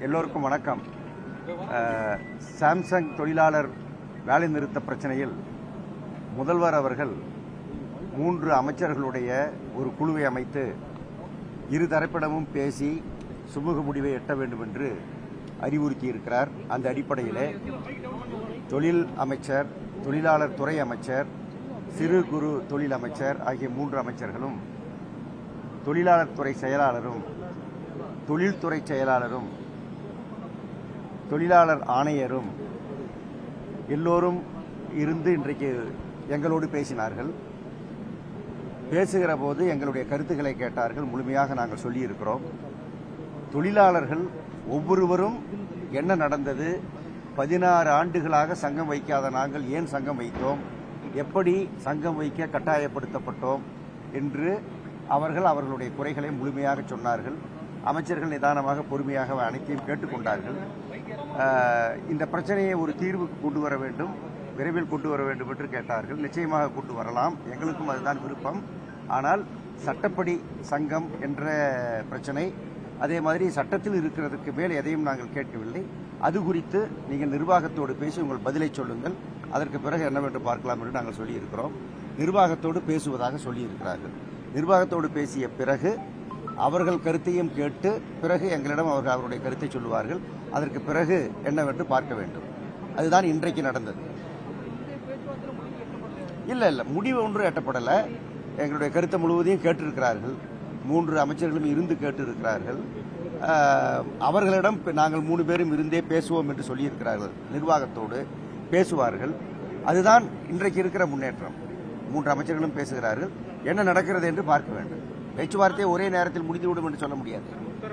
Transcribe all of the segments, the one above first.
எல்லோருக்கும் வணக்கம் அஹ், சாம்சங் தொழிலாளர் வேலை நிறுத்த பிரச்சனையில் முதல்வர் அவர்கள் மூன்று அமைச்சர்களுடைய ஒரு குழுவை அமைத்து இரு தரப்பிடமும் பேசி சுமூக முடிவை எட்ட வேண்டும் என்று அறிவுறுத்தியிருக்கிறார் அந்த அடிப்படையிலே தொழில் அமைச்சர் தொழிலாளர் துறை அமைச்சர் சிறு குறு தொழில் அமைச்சர் ஆகிய மூன்று அமைச்சர்களும் தொழிலாளர் துறை செயலாளரும் தொழில்துறை செயலாளரும் தொழிலாளர் ஆணையரும் எல்லோரும் இருந்து இன்றைக்கு எங்களோடு பேசினார்கள் பேசுகிற போது எங்களுடைய கருத்துக்களை கேட்டார்கள் முழுமையாக நாங்கள் சொல்லியிருக்கிறோம் தொழிலாளர்கள் ஒவ்வொருவரும் என்ன நடந்தது பதினாறு ஆண்டுகளாக சங்கம் வைக்காத நாங்கள் ஏன் சங்கம் வைத்தோம் எப்படி சங்கம் வைக்க கட்டாயப்படுத்தப்பட்டோம் என்று அவர்கள் அவர்களுடைய குறைகளை முழுமையாக சொன்னார்கள் அமைச்சர்கள் நிதானமாக பொறுமையாக அனைத்தையும் கேட்டுக்கொண்டார்கள் ஆஹ், இந்த பிரச்சனையை ஒரு தீர்வுக்கு கொண்டு வர வேண்டும் விரைவில் கொண்டு வர வேண்டும் என்று கேட்டார்கள் நிச்சயமாக கொண்டு வரலாம் எங்களுக்கும் அதுதான் விருப்பம் ஆனால் சட்டப்படி சங்கம் என்ற பிரச்சனை அதே மாதிரி சட்டத்தில் இருக்கிறதுக்கு மேல் எதையும் நாங்கள் கேட்கவில்லை அது குறித்து நீங்கள் நிர்வாகத்தோடு பேசி உங்கள் பதிலை சொல்லுங்கள் அதற்கு பிறகு என்னவென்று பார்க்கலாம் என்று நாங்கள் சொல்லியிருக்கிறோம் நிர்வாகத்தோடு பேசுவதாக சொல்லியிருக்கிறார்கள் நிர்வாகத்தோடு பேசிய பிறகு அவர்கள் கருத்தையும் கேட்டு பிறகு எங்களிடம் அவர்கள் அவருடைய கருத்தை சொல்லுவார்கள் அதற்கு பிறகு என்னவென்று பார்க்க வேண்டும் அதுதான் இன்றைக்கு நடந்தது இல்ல இல்ல முடிவு ஒன்றும் எட்டப்படல எங்களுடைய கருத்தை முழுவதையும் கேட்டிருக்கிறார்கள் மூன்று அமைச்சர்களும் இருந்து கேட்டிருக்கிறார்கள் ஆஹ், அவர்களிடம் இப்ப நாங்கள் மூணு பேரும் இருந்தே பேசுவோம் என்று சொல்லியிருக்கிறார்கள் நிர்வாகத்தோடு பேசுவார்கள் அதுதான் இன்றைக்கு இருக்கிற முன்னேற்றம் மூன்று அமைச்சர்களும் பேசுகிறார்கள் என்ன நடக்கிறது என்று பார்க்க வேண்டும் பேச்சுவார்த்தை ஒரே நேரத்தில் முடிந்துவிடும் என்று சொல்ல முடியாது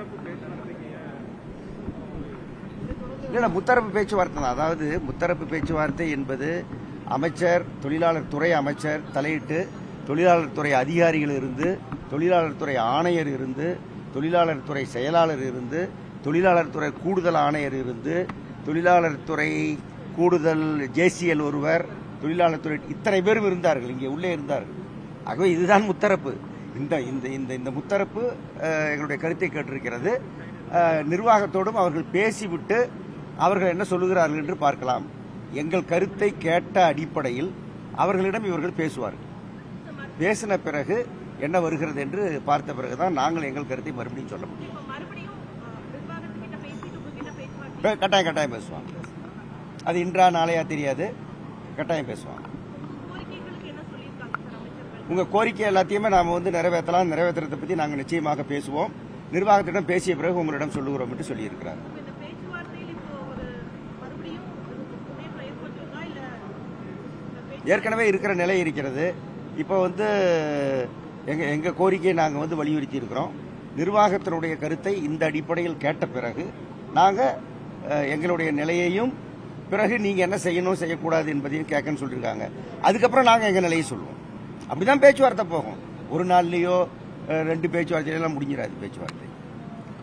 இல்ல முத்தரப்பு பேச்சுவார்த்தை தான் அதாவது முத்தரப்பு பேச்சுவார்த்தை என்பது அமைச்சர் தொழிலாளர் துறை அமைச்சர் தலையிட்டு தொழிலாளர் துறை அதிகாரிகள் இருந்து தொழிலாளர் துறை ஆணையர் இருந்து தொழிலாளர் துறை செயலாளர் இருந்து தொழிலாளர் துறை கூடுதல் ஆணையர் இருந்து தொழிலாளர் துறை கூடுதல் ஜேசிஎல் ஒருவர் தொழிலாளர் துறை இத்தனை பேரும் இருந்தார்கள் இங்கே உள்ளே இருந்தார்கள் ஆகவே இதுதான் முத்தரப்பு இந்த இந்த இந்த இந்த முத்தரப்பு அஹ், எங்களுடைய கருத்தை கேட்டிருக்கிறது அஹ், நிர்வாகத்தோடும் அவர்கள் பேசிவிட்டு அவர்கள் என்ன சொல்லுகிறார்கள் என்று பார்க்கலாம் எங்கள் கருத்தை கேட்ட அடிப்படையில் அவர்களிடம் இவர்கள் பேசுவார்கள் பேசின பிறகு என்ன வருகிறது என்று பார்த்த பிறகுதான் நாங்கள் எங்கள் கருத்தை மறுபடியும் சொல்ல முடியும் இப்ப மறுபடியும் அஹ், நிர்வாகத்துக்கிட்ட பேசிட்டு உங்ககிட்ட பேச்சுவார்த்தை பே- கட்டாயம் கட்டாயம் பேசுவாங்க அது இன்றா நாளையா தெரியாது கட்டாயம் பேசுவாங்க கோரிக்கைகளுக்கு என்ன சொல்லியிருக்காங்க சார் அமைச்சர்கள் உங்க கோரிக்கை எல்லாத்தையுமே நாம வந்து நிறைவேற்றலாம் நிறைவேற்றுறதை பத்தி நாங்கள் நிச்சயமாக பேசுவோம் நிர்வாகத்திடம் பேசிய பிறகு உங்களிடம் சொல்லுகிறோம் என்று சொல்லியிருக்கிறார் இப்ப இந்த பேச்சுவார்த்தையில் இப்போ ஒரு மறுபடியும் ஒரு முன்னேற்றம் ஏற்பட்டிருக்கா இல்ல இந்த பேச்சு ஏற்கனவே இருக்கிற நிலை இருக்கிறது இப்போ வந்து எங்க எங்க கோரிக்கையை நாங்கள் வந்து வலியுறுத்தி இருக்கிறோம் நிர்வாகத்தினுடைய கருத்தை இந்த அடிப்படையில் கேட்ட பிறகு நாங்கள் எங்களுடைய நிலையையும் பிறகு நீங்க என்ன செய்யணும் செய்யக்கூடாது என்பதையும் கேட்கன்னு சொல்லியிருக்காங்க அதுக்கப்புறம் நாங்கள் எங்க நிலையை சொல்லுவோம் அப்படிதான் பேச்சுவார்த்தை போகும் ஒரு நாள்லயோ அஹ், ரெண்டு பேச்சுவார்த்தையெல்லாம் முடிஞ்சிடாது பேச்சுவார்த்தை